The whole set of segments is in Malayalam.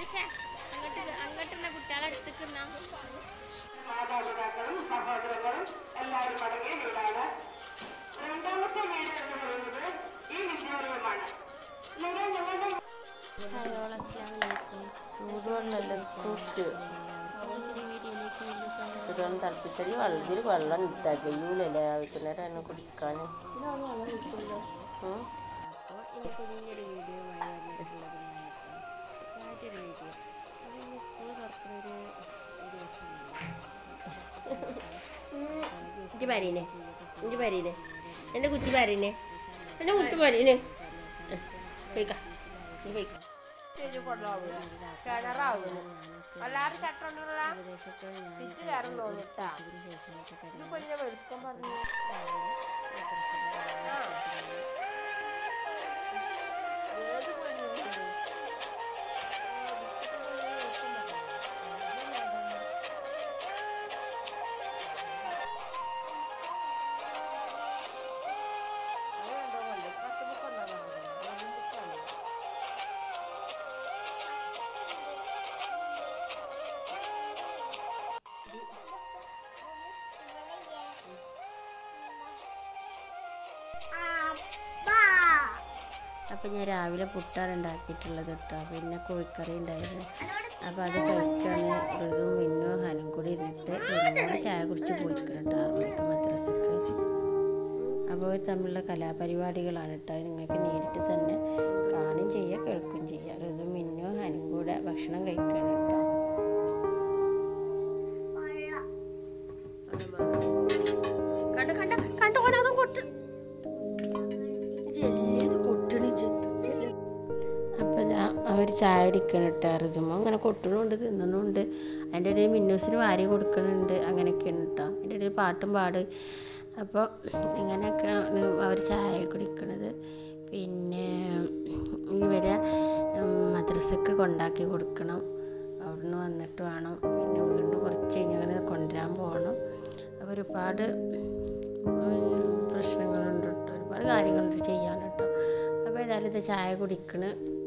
റിസേ, അങ്ങോട്ട് അങ്ങോട്ടുള്ള കുട്ടികളെ അടുത്തേക്കുന്ന മാതാപിതാക്കളും സഹോദരങ്ങളും എല്ലാവരും അടങ്ങിയ വീടാണ് രണ്ടാമത്തെ വീട് എന്ന് പറയുന്നത് ഈ വിദ്യാലയമാണ് നിങ്ങൾ നിങ്ങളുടെ ഹലോ അസ്ലാം വലൈക്കും ചൂടുവെള്ളമല്ല സ്കൂട്ട് പുതിയ വീഡിയോയിലേക്ക് വീണ്ടും സ്വാഗതം ചൂടുവെള്ളം തിളപ്പിച്ചടി വെള്ളത്തിൽ വെള്ളം ഇട്ടാ കഴിയൂലല്ലേ ആവശ്യത്തിനേരം എന്നെ കുടിക്കാൻ ഉം. അപ്പോൾ ഇനി കുഞ്ഞൊരു വീഡിയോ ആയി വന്നിട്ടുള്ളത് ആദ്യൊരു വീഡിയോ അത് ഇനി സ്കൂൾ തുറക്കുന്നൊരു ദിവസമാണ് പറയണേ ഇഞ്ചി പറയണേ എൻ്റെ കുറ്റി പറയണേ എൻ്റെ കുട്ടി പറയണേ പോയിക്ക നീ പോയിക്ക കിണറാവുന്നു എല്ലാവരും ഷട്ടറുള്ള തിറ്റ് കയറും തോന്നിട്ടാ ഇത് കൊല്ലം വെളുക്കം പറഞ്ഞു അപ്പം ഞാൻ രാവിലെ പുട്ടാണ് ഉണ്ടാക്കിയിട്ടുള്ളത് കേട്ടോ പിന്നെ കോഴിക്കറി ഉണ്ടായിരുന്നു അപ്പോൾ അത് കഴിക്കാണ് ഋതും മിന്നും ഹനും കൂടി ഇരുന്നിട്ട് എന്നോട് ചായ കുടിച്ച് പോയിക്കണം കേട്ടോ ആറ് മണിക്ക് മദ്രസക്ക് അപ്പോൾ അവർ തമ്മിലുള്ള കലാപരിപാടികളാണ് കേട്ടോ അത് നിങ്ങൾക്ക് നേരിട്ട് തന്നെ കാണുകയും ചെയ്യുക കേൾക്കുകയും ചെയ്യുക ഋതും മിന്നും ഹനും കൂടെ ഭക്ഷണം കഴിക്കണം കേട്ടോ കണ്ടു കണ്ട കണ്ടു കൊണ്ടതും കൊട്ടു അപ്പം അവർ ചായ അടിക്കണം കേട്ടോ റിസുമോ അങ്ങനെ കൊട്ടണുണ്ട് തിന്നണുണ്ട് അതിൻ്റെ ഇടയിൽ മിന്നൂസിന് വാരി കൊടുക്കണുണ്ട് അങ്ങനെയൊക്കെയാണ് കേട്ടോ അതിൻ്റെ ഇടയിൽ പാട്ടും പാട് അപ്പോൾ ഇങ്ങനെയൊക്കെ അവർ ചായ കുടിക്കണത് പിന്നെ ഇവരെ മദ്രസക്ക് കൊണ്ടാക്കി കൊടുക്കണം അവിടുന്ന് വന്നിട്ട് വേണം പിന്നെ വീണ്ടും കുറച്ച് കഴിഞ്ഞങ്ങനെ കൊണ്ടുവരാൻ പോകണം അപ്പോൾ ഒരുപാട് ഉം, പ്രശ്നങ്ങളുണ്ട് കേട്ടോ ഒരുപാട് കാര്യങ്ങളുണ്ട് ചെയ്യാൻ കേട്ടോ അപ്പോൾ ഏതായാലും ഇത് ചായ കുടിക്കണ്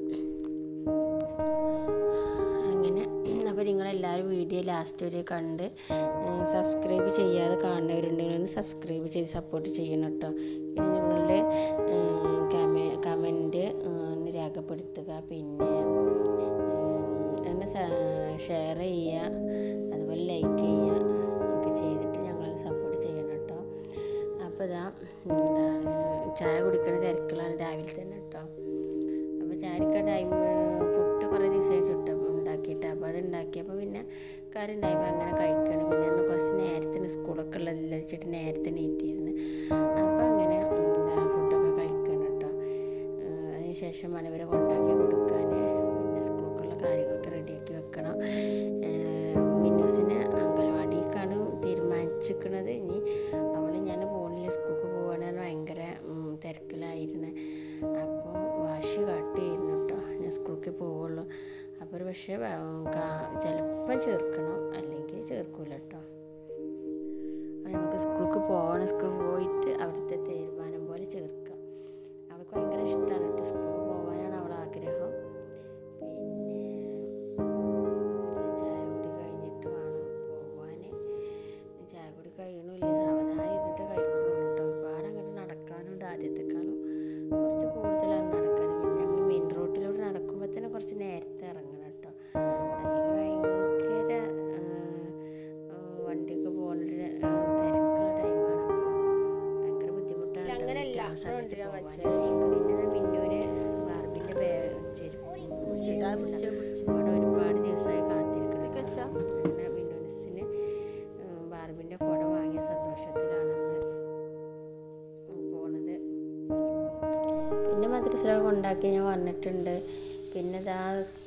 അങ്ങനെ അപ്പോൾ നിങ്ങളെല്ലാവരും വീഡിയോ ലാസ്റ്റ് വരെ കണ്ട് സബ്സ്ക്രൈബ് ചെയ്യാതെ കാണുന്നവരുണ്ടെങ്കിൽ ഒന്ന് സബ്സ്ക്രൈബ് ചെയ്ത് സപ്പോർട്ട് ചെയ്യണം കേട്ടോ പിന്നെ നിങ്ങളുടെ കമ കമൻറ്റ് ഒന്ന് രേഖപ്പെടുത്തുക പിന്നെ ഉം, ഒന്ന് ഷെയർ ചെയ്യുക അതുപോലെ ലൈക്ക് ചെയ്യുക ഒക്കെ ചെയ്തിട്ട് ഞങ്ങളെ സപ്പോർട്ട് ചെയ്യണം കേട്ടോ അപ്പോൾ ഇതാ എന്താണ് ചായ കുടിക്കുന്ന തിരക്കുകളാണ് രാവിലെ തന്നെ കേട്ടോ അപ്പോൾ ചായക്ക ടൈം പുട്ട് കുറേ ദിവസം ചുട്ട ഉണ്ടാക്കിയിട്ട് അപ്പോൾ അത് ഉണ്ടാക്കിയപ്പോൾ പിന്നെ കറി ഉണ്ടായപ്പോൾ അങ്ങനെ കഴിക്കണം പിന്നെ അന്ന് കുറച്ച് നേരത്തിന് സ്കൂളൊക്കെ ഉള്ളതില്ല വെച്ചിട്ട് നേരത്തെ നീറ്റിയിരുന്നു അപ്പോൾ അങ്ങനെ എന്താ ഫുഡൊക്കെ കഴിക്കണം കേട്ടോ അതിന് ശേഷം മനവരെ കൊണ്ടാക്കി കൊടുക്കാൻ പിന്നെ സ്കൂളിലേക്കുള്ള കാര്യങ്ങളൊക്കെ റെഡിയാക്കി വെക്കണം മിന്നൂസിനെ അംഗൻവാടിക്കാണ് തീരുമാനിച്ചിരിക്കുന്നത് ഇനി അവൾ ഞാൻ പോകണില്ല സ്കൂൾക്ക് പോകാനാണ് ഭയങ്കര ഉം, തിരക്കിലായിരുന്നു അപ്പോൾ വാശി കാട്ടിയിരുന്നു കേട്ടോ ഞാൻ സ്കൂൾക്ക് പോവുള്ളൂ അപ്പോൾ ഒരു പക്ഷേ ചിലപ്പം ചേർക്കണം അല്ലെങ്കിൽ ചേർക്കൂല കേട്ടോ അപ്പോൾ നമുക്ക് സ്കൂൾക്ക് പോകണം സ്കൂളിൽ പോയിട്ട് അവിടുത്തെ തീരുമാനം പോലെ ചേർക്കാം അവൾക്ക് ഭയങ്കര ഇഷ്ടമാണ് കേട്ടോ സ്കൂളിൽ പോകാനാണ് അവളെ ആഗ്രഹം പിന്നെ ചായ കുടി കഴിഞ്ഞിട്ട് വേണം പോവാൻ ചായ കുടി കഴിയണില്ല സാവധാനം ഇരുന്നിട്ട് കഴിക്കണുള്ളൂ കേട്ടോ ഒരുപാട് അങ്ങോട്ട് നടക്കാനുണ്ട് ആദ്യത്തെക്കാളും കുറച്ച് കൂടുതലാണ് നടക്കാൻ പിന്നെ നമ്മൾ മെയിൻ റോട്ടിലൂടെ നടക്കുമ്പോൾ തന്നെ കുറച്ച് നേരത്തെ ഇറങ്ങണം കേട്ടോ അല്ലെങ്കിൽ ഭയങ്കര ആ, ആ, വണ്ടിയൊക്കെ പോകുന്ന തിരക്കുള്ള ടൈമാണ് അപ്പോൾ ഭയങ്കര ബുദ്ധിമുട്ടാണ് കേട്ടോ അങ്ങനെയല്ല. ആ സമയത്ത് ഞാൻ പോവാൻ. പിന്നെ ദാ മിന്നുവിന് ബാർബിൻ്റെ ചെരുപ്പ് അവിടെ ഒരുപാട് ദിവസമായി കാത്തിരിക്കുന്നത് അങ്ങനെ മിന്നുസിന് ബാർബിൻ്റെ കുട വാങ്ങിയ സന്തോഷത്തിലാണെന്ന് പോണത് പിന്നെ മദ്രസയിലൊക്കെ കൊണ്ടാക്കി ഞാൻ വന്നിട്ടുണ്ട് പിന്നെ ഇതാ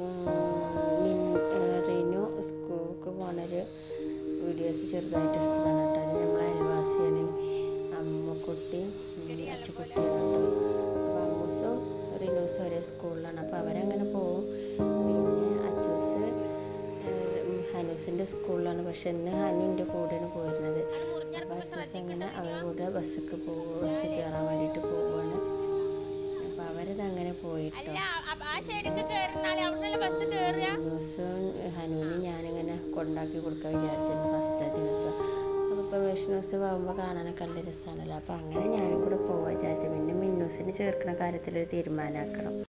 റീനു സ്കൂൾക്ക് പോണൊരു വീഡിയോസ് ചെറുതായിട്ട് എടുത്തതാണ് കേട്ടോ അത് നമ്മളെ അയൽവാസിയാണ് അമ്മക്കുട്ടിയും അച്ചുകുട്ടിയാണ് കേട്ടോ അപ്പോൾ അമ്മൂസും റിനൂസും ഒരേ സ്കൂളിലാണ് അപ്പോൾ അവരങ്ങനെ പോവും പിന്നെ അച്ചൂസ് ഏഹ്, ഹനൂസിൻ്റെ സ്കൂളിലാണ് പക്ഷെ ഇന്ന് ഹനു എൻ്റെ കൂടെയാണ് പോയിരുന്നത് അപ്പോൾ അച്ചൂസ് അങ്ങനെ അവരുടെ കൂടെ ബസ്സിക്ക് പോകും ബസ്സിൽ കയറാൻ വേണ്ടിയിട്ട് പോവുകയാണ് അപ്പോൾ അവരത് അങ്ങനെ പോയിട്ടോ അല്ല ആ- ആ ഷെഡിക്ക് കയറുന്നാളെ അവിടെ ബസ് കയറുക ദിവസവും ഹനുവിന് ഞാനിങ്ങനെ കൊണ്ടാക്കി കൊടുക്കാൻ വിചാരിച്ചിട്ടുണ്ട് ഫസ്റ്റ് ദിവസം അപ്പോൾ പ്രവേശനോത്സവം ആകുമ്പോൾ കാണാനൊക്കെ നല്ല രസമാണല്ലോ അപ്പോൾ അങ്ങനെ ഞാനും കൂടെ പോകാൻ വിചാരിച്ചു പിന്നെ മിന്നൂസിന് ചേർക്കുന്ന കാര്യത്തിലൊരു തീരുമാനമാക്കണം